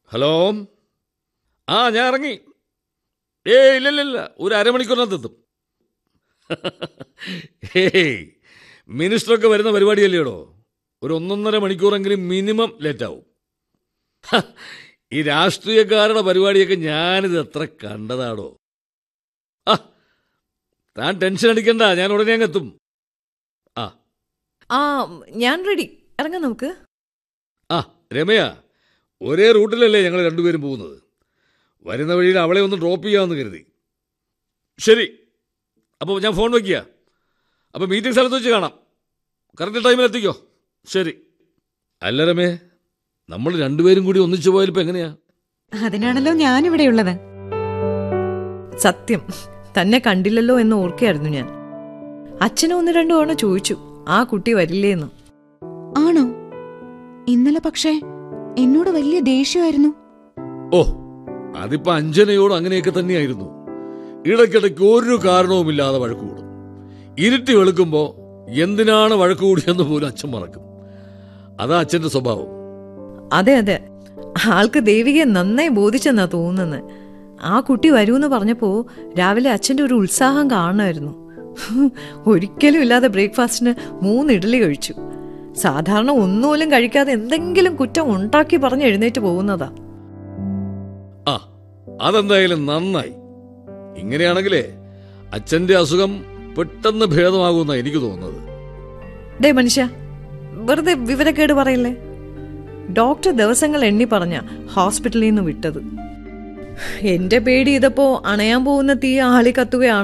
hello ആ ഞാൻ ഇറങ്ങി ഏ ഇല്ലില്ല ഒരു അരമണിക്കൂറിനകത്ത് എത്തും ഏയ് മിനിസ്റ്ററൊക്കെ വരുന്ന പരിപാടിയല്ലേടോ ഒരു ഒന്നൊന്നര മണിക്കൂറെങ്കിലും മിനിമം ലേറ്റാവും ഹ, ഈ രാഷ്ട്രീയക്കാരുടെ പരിപാടിയൊക്കെ ഞാനിത് എത്ര കണ്ടതാടോ ആ താൻ ടെൻഷൻ അടിക്കണ്ട ഞാൻ ഉടനെ അങ്ങ് എത്തും ആ ആ ഞാൻ റെഡി ഇറങ്ങാം നമുക്ക് ആ രമയ ഒരേ റൂട്ടിലല്ലേ ഞങ്ങൾ രണ്ടുപേരും പോകുന്നത് വരുന്ന വഴിയിൽ അവളെ ഒന്ന് ഡ്രോപ്പ് ചെയ്യാമെന്ന് കരുതി ശരി അപ്പോൾ ഞാൻ ഫോൺ വയ്ക്കുക അപ്പോൾ മീറ്റിംഗ് സ്ഥലത്ത് വെച്ച് കാണാം കറക്റ്റ് ടൈമിൽ എത്തിക്കോ ശരി അല്ല രമേ നമ്മൾ രണ്ടുപേരും കൂടി ഒന്നിച്ചു പോയാൽ ഇപ്പം എങ്ങനെയാ അതിനാണല്ലോ ഞാനിവിടെയുള്ളത് സത്യം തന്നെ കണ്ടില്ലല്ലോ എന്ന് ഓർക്കുകയായിരുന്നു ഞാൻ അച്ഛനെ ഒന്ന് രണ്ടു തവണ ചോദിച്ചു ആ കുട്ടി വരില്ലേന്ന് ആണോ ഇന്നലെ പക്ഷേ എന്നോട് വലിയ ദേഷ്യമായിരുന്നു ഓ അതിപ്പോ അഞ്ജനയോട് അങ്ങനെയൊക്കെ തന്നെയായിരുന്നു ഇടയ്ക്കിടയ്ക്ക് ഒരു കാരണവുമില്ലാതെ വഴക്ക് കൂടും ഇരുട്ടി വെളുക്കുമ്പോ എന്തിനാണ് വഴക്ക് കൂടിയെന്ന് പോലും അച്ഛൻ മറക്കും അതാ അച്ഛന്റെ സ്വഭാവം അതെ അതെ ആൾക്ക് ദേവികയെ നന്നായി ബോധിച്ചെന്നാ തോന്നുന്നത് ആ കുട്ടി വരൂന്ന് പറഞ്ഞപ്പോ രാവിലെ അച്ഛന്റെ ഒരു ഉത്സാഹം കാണുമായിരുന്നു ഒരിക്കലും ഇല്ലാതെ ബ്രേക്ക്ഫാസ്റ്റിന് മൂന്ന് ഇഡ്ഡലി കഴിച്ചു സാധാരണ ഒന്നുപോലും കഴിക്കാതെ എന്തെങ്കിലും കുറ്റം ഉണ്ടാക്കി പറഞ്ഞ് എഴുന്നേറ്റ് പോകുന്നതാ ആ അതെന്തായാലും നന്നായി ഇങ്ങനെയാണെങ്കിലേ അച്ഛന്റെ അസുഖം പെട്ടെന്ന് ഭേദമാകുമെന്നാ എനിക്ക് തോന്നുന്നത് ഡേ മനുഷ്യ വെറുതെ വിവരക്കേട് പറയില്ലേ ഡോക്ടർ ദിവസങ്ങൾ എണ്ണി പറഞ്ഞ ഹോസ്പിറ്റലിൽ നിന്ന് വിട്ടത് എന്റെ പേടി ഇതപ്പോ അണയാൻ പോകുന്ന തീ ആളി കത്തുകയാണ്